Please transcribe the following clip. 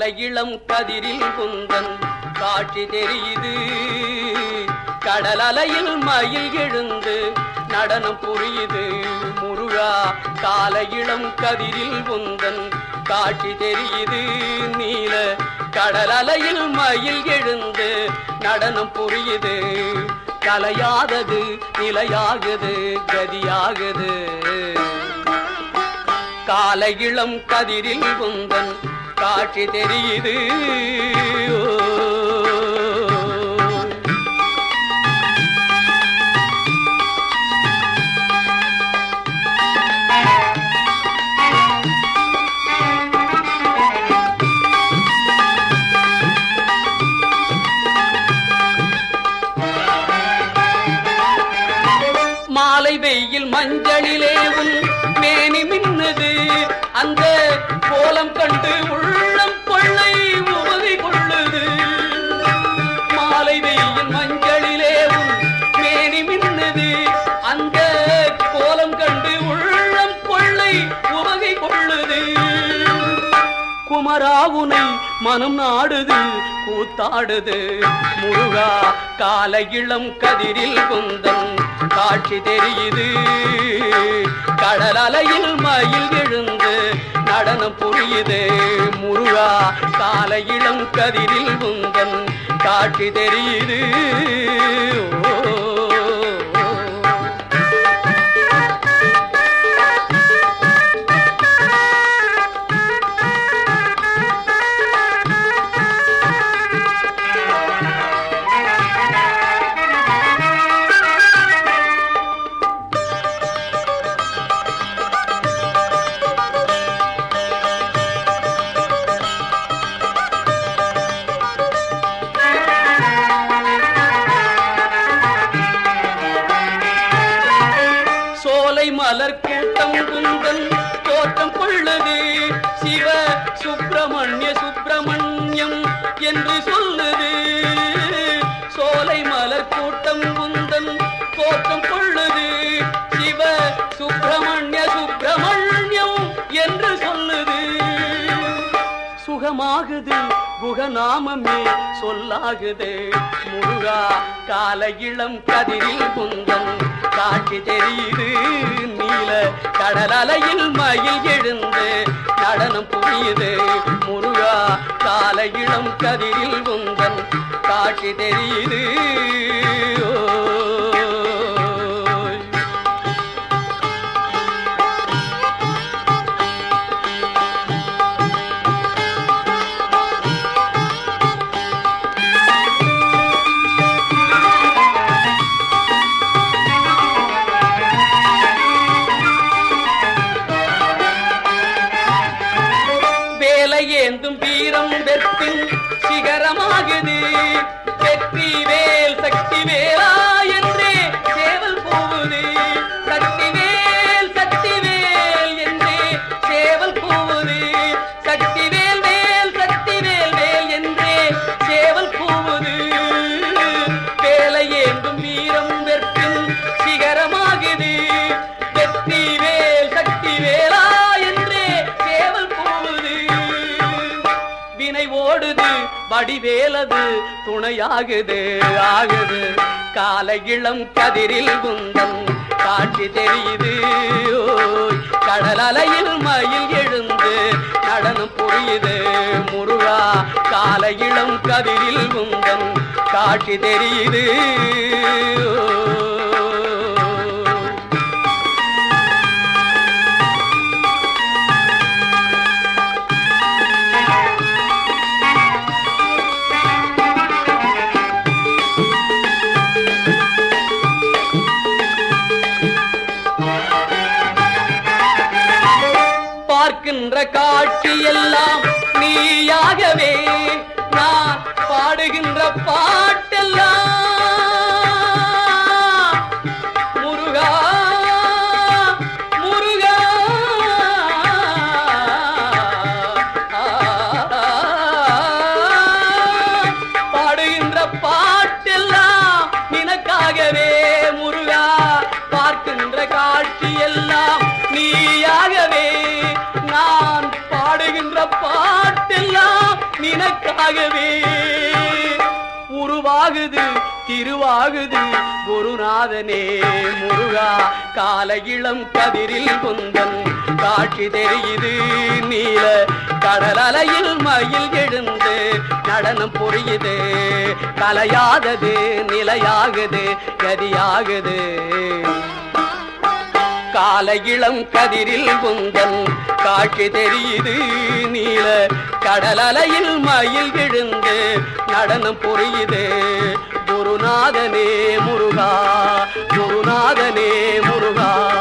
காலை இளம் கதிரில் குந்தன் காட்சி தெரியுது கடல் அலையில் மயில் எழுந்து நடனம் புரியுது முருகா காலை இளம் கதிரில் குந்தன் காட்சி தெரியுது நீல கடல் அலையில் மயில் எழுந்து நடனம் புரியுது கலையாதது நிலையாகுது கதியாகுது காலை இளம் கதிரில் குந்தன் காட்சி தெரியுது ஓ. மாலை வெயில் மஞ்சளிலே உன் மேனி மின்னுது அந்த கோலம் கண்டு உள்ளம் கொள்ளை உறுதி கொள்ளுது மாலை வெயில் மஞ்சளிலே உன் மேனி மின்னுது அந்த கோலம் கண்டு உள்ளம் கொள்ளை உறுதி கொள்ளுது குமராவுனை மனம் நாடுது கூத்தாடுது முருகா கால இளம் கதிரில் குந்தன் காட்சி தெரியுது கடல் அலையில் மயில் எழுந்து நடனம் புரியுது முருகா கால இளம் கதிரில் குந்தன் காட்சி தெரியுது ஓ சோலை மலர் கூட்டம் குந்தன் தோற்றம் கொள்ளுது சிவ சுப்பிரமணிய சுப்பிரமணியம் என்று சொல்லுது சோலை மலர் கூட்டம் குந்தன் தோற்றம் கொள்ளுது சிவ சுப்பிரமணிய சுப்பிரமணியம் என்று சொல்லுது சுகமாகுது குகநாமமே சொல்லாகுது முருகா கால இளம் கதிரில் குந்தன் காட்சி தெரியுது நீல கடல் அலையில் மயில் எழுந்து நடனம் புரியுது முருகா கால இளம் கதிரில் குந்தன் காட்சி தெரியுது ஓய். வேலை ஏந்தும் வீரம் வெற்றின் சிகரமாகுது வெற்றி வேல் சக்தி வேலா என்றே சேவல் போகுது சக்தி வேல் சக்தி வேல் என்றே சேவல் போகுது சக்தி வேல் வேல் சக்தி வேல் வேல் என்றே சேவல் போகுது வேலை ஏந்தும் வீரம் வெற்றின் சிகரமாகுது வெற்றி வேல் சக்தி வேலா என்றே சேவல் போகுது வினை ஓடுது வடிவேலது துணையாகுது ஆகுது கால இளம் கதிரில் குந்தன் காட்சி தெரியுது ஓய், கடல் அலையில் மயில் எழுந்து நடனம் புரியுது முருகா கால இளம் கதிரில் குந்தன் காட்சி தெரியுது ஓய். பார்க்கின்ற காட்சி எல்லாம் நீயாகவே நான் பாடுகின்ற பாட்டெல்லாம் முருகா முருகா பாடுகின்ற பாட்டெல்லாம் நினக்காகவே முருகா பார்க்கின்ற காட்சி எல்லாம் நீயாகவே நான் பாடுகின்ற பாட்டெல்லாம் நிலையாகவே உருவாகுது திருவாகுது குருநாதனே முருகா கால இளம் கதிரில் குந்தன் காட்சி தெரியுது நீல கடல் அலையில் மயில் எழுந்து நடனம் புரியுது கலையாதது நிலையாகுது கதியாகுது கால இளம் கதிரில் குந்தன் காட்சி தெரியுது நீல கடலலையில் மயில் விழுந்து நடனம் புரியுது குருநாதனே முருகா குருநாதனே முருகா